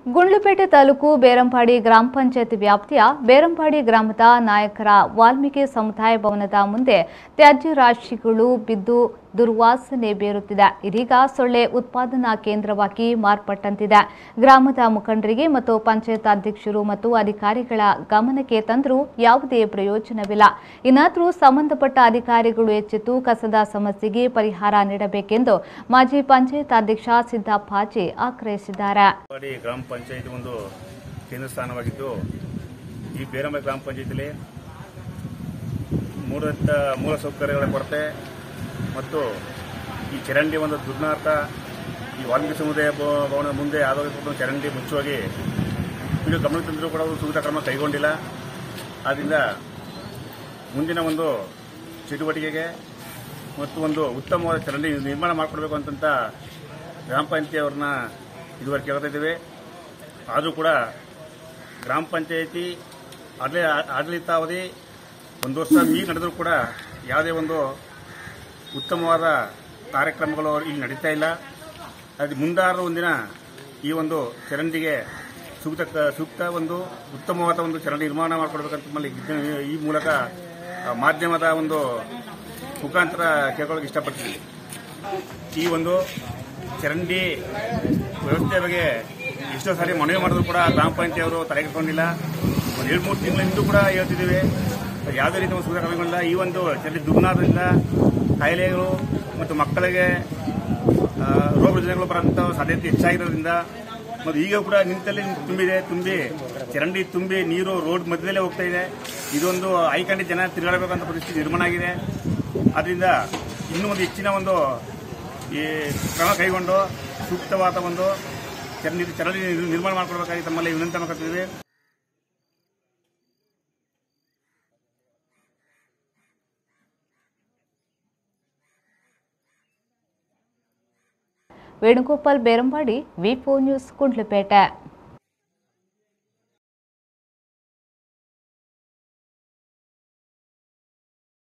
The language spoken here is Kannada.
ಗುಂಡ್ಲುಪೇಟೆ ತಾಲೂಕು ಬೇರಂಪಾಡಿ ಗ್ರಾಮ ಪಂಚಾಯತ್ ವ್ಯಾಪ್ತಿಯ ಬೇರಂಪಾಡಿ ಗ್ರಾಮದ ನಾಯಕರ ವಾಲ್ಮೀಕಿ ಸಮುದಾಯ ಭವನದ ಮುಂದೆ ತ್ಯಾಜ್ಯ ರಾಶಿಗಳು ಬಿದ್ದು ದುರ್ವಾಸನೆ ಬೀರುತ್ತಿದೆ ಇದೀಗ ಸೊಳ್ಳೆ ಉತ್ಪಾದನಾ ಕೇಂದ್ರವಾಗಿ ಮಾರ್ಪಟ್ಟಂತಿದೆ ಗ್ರಾಮದ ಮುಖಂಡರಿಗೆ ಮತ್ತು ಪಂಚಾಯತ್ ಅಧ್ಯಕ್ಷರು ಮತ್ತು ಅಧಿಕಾರಿಗಳ ಗಮನಕ್ಕೆ ತಂದರೂ ಯಾವುದೇ ಪ್ರಯೋಜನವಿಲ್ಲ ಇನ್ನಾದರೂ ಸಂಬಂಧಪಟ್ಟ ಅಧಿಕಾರಿಗಳು ಎಚ್ಚೆತ್ತು ಕಸದ ಸಮಸ್ಯೆಗೆ ಪರಿಹಾರ ನೀಡಬೇಕೆಂದು ಮಾಜಿ ಪಂಚಾಯತ್ ಅಧ್ಯಕ್ಷ ಸಿದ್ದಪ್ಪಾಜಿ ಆಗ್ರಹಿಸಿದ್ದಾರೆ ಬೇರಂಪಾಡಿ ಗ್ರಾಮ ಪಂಚಾಯತ್ ಒಂದು ಕೇಂದ್ರ ಸ್ಥಾನವಾಗಿದ್ದು ಈ ಬೇರಂಬ ಗ್ರಾಮ ಪಂಚಾಯತಿಲಿ ಮೂಲತ ಮೂಲ ಸೌಕರ್ಯಗಳ ಕೊರತೆ ಮತ್ತು ಈ ಚರಂಡಿ ಒಂದು ದುರ್ನಾರ್ಥ ಈ ವಾಲ್ಮೀಕಿ ಸಮುದಾಯ ಭವ- ಭವನದ ಮುಂದೆ ಆರೋಗ್ಯ ಚರಂಡಿ ಮುಚ್ಚುವಾಗಿ ಇದು ಗಮನ ತಂದರೂ ಕೂಡ ಒಂದು ಸೂಕ್ತ ಕ್ರಮ ಕೈಗೊಂಡಿಲ್ಲ ಆದ್ದರಿಂದ ಮುಂದಿನ ಒಂದು ಚಟುವಟಿಕೆಗೆ ಮತ್ತು ಒಂದು ಉತ್ತಮವಾದ ಚರಂಡಿ ನಿರ್ಮಾಣ ಮಾಡಿಕೊಡ್ಬೇಕು ಅಂತಂತ ಗ್ರಾಮ ಪಂಚಾಯತಿಯವ್ರನ್ನ ಇದುವರೆಗೆ ಕೇಳ್ತಾ ಇದ್ದೇವೆ ಆದರೂ ಕೂಡ ಗ್ರಾಮ ಪಂಚಾಯತಿ ಆಡಳಿ ಆಡಳಿತಾವಧಿ ಒಂದು ವರ್ಷ ಮೀರಿ ನಡೆದರೂ ಕೂಡ ಯಾವುದೇ ಒಂದು ಉತ್ತಮವಾದ ಕಾರ್ಯಕ್ರಮಗಳು ಇಲ್ಲಿ ನಡೀತಾ ಇಲ್ಲ ಅದು ಮುಂದಾರು ಒಂದಿನ ಈ ಒಂದು ಚರಂಡಿಗೆ ಸೂಕ್ತ ಸೂಕ್ತ ಒಂದು ಉತ್ತಮವಾದ ಒಂದು ಚರಂಡಿ ನಿರ್ಮಾಣ ಮಾಡಿಕೊಡ್ಬೇಕಂತ ನಮ್ಮಲ್ಲಿ ಇದ್ದ- ಈ ಮೂಲಕ ಆ, ಮಾಧ್ಯಮದ ಒಂದು ಮುಖಾಂತರ ಕೇಳ್ಕೊಳ್ಳೋಕೆ ಇಷ್ಟಪಡ್ತೀವಿ ಈ ಒಂದು ಚರಂಡಿ ವ್ಯವಸ್ಥೆ ಬಗ್ಗೆ ಎಷ್ಟೋ ಸಾರಿ ಮನವಿ ಮಾಡಿದ್ರು ಕೂಡ ಗ್ರಾಮ ಪಂಚಾಯತ್ ಅವರು ತಲೆಗೆಡ್ಕೊಂಡಿಲ್ಲ ಒಂದು ಎರಡು ಮೂರು ತಿಂಗಳಿಂದ ಕೂಡ ಹೇಳ್ತಿದ್ದೀವಿ ಯಾವುದೇ ರೀತಿ ಒಂದು ಸುಧಾರಣೆ ಕೈಗೊಂಡಿಲ್ಲ ಈ ಒಂದು ಚರಂಡಿ ದುರ್ನಾರದಿಂದ ಕಾಯಿಲೆಗಳು ಮತ್ತು ಮಕ್ಕಳಿಗೆ ಆ, ರೋಗ ರುಜಿನಗಳು ಬರೋಂಥ ಸಾಧ್ಯತೆ ಹೆಚ್ಚಾಗಿರೋದ್ರಿಂದ ಮತ್ತು ಈಗ ಕೂಡ ನಿಂತಲ್ಲಿ ತುಂಬಿದೆ ತುಂಬಿ ಚರಂಡಿ ತುಂಬಿ ನೀರು ರೋಡ್ ಮಧ್ಯದಲ್ಲೇ ಹೋಗ್ತಾ ಇದೆ ಇದೊಂದು ಐಕಂಡಿ ಜನ ತಿರುಗಾಡಬೇಕಂತ ಪರಿಸ್ಥಿತಿ ನಿರ್ಮಾಣ ಆಗಿದೆ ಅದರಿಂದ ಇನ್ನೂ ಒಂದು ಹೆಚ್ಚಿನ ಒಂದು ಈ ಕ್ರಮ ಕೈಗೊಂಡು ಸೂಕ್ತವಾದ ಒಂದು ಚರಂಡಿ ಚರಂಡಿ ನಿರ್ಮಾಣ ಮಾಡಿಕೊಡ್ಬೇಕಾಗಿ ತಮ್ಮಲ್ಲಿ ವಿನಂತಿ ಮಾಡ್ಕೊಳ್ತಿದ್ದೀವಿ ವೇಣುಗೋಪಾಲ್ ಬೇರಂಪಾಡಿ ವಿ ನ್ಯೂಸ್ ಕುಂಡ್ಲುಪೇಟೆ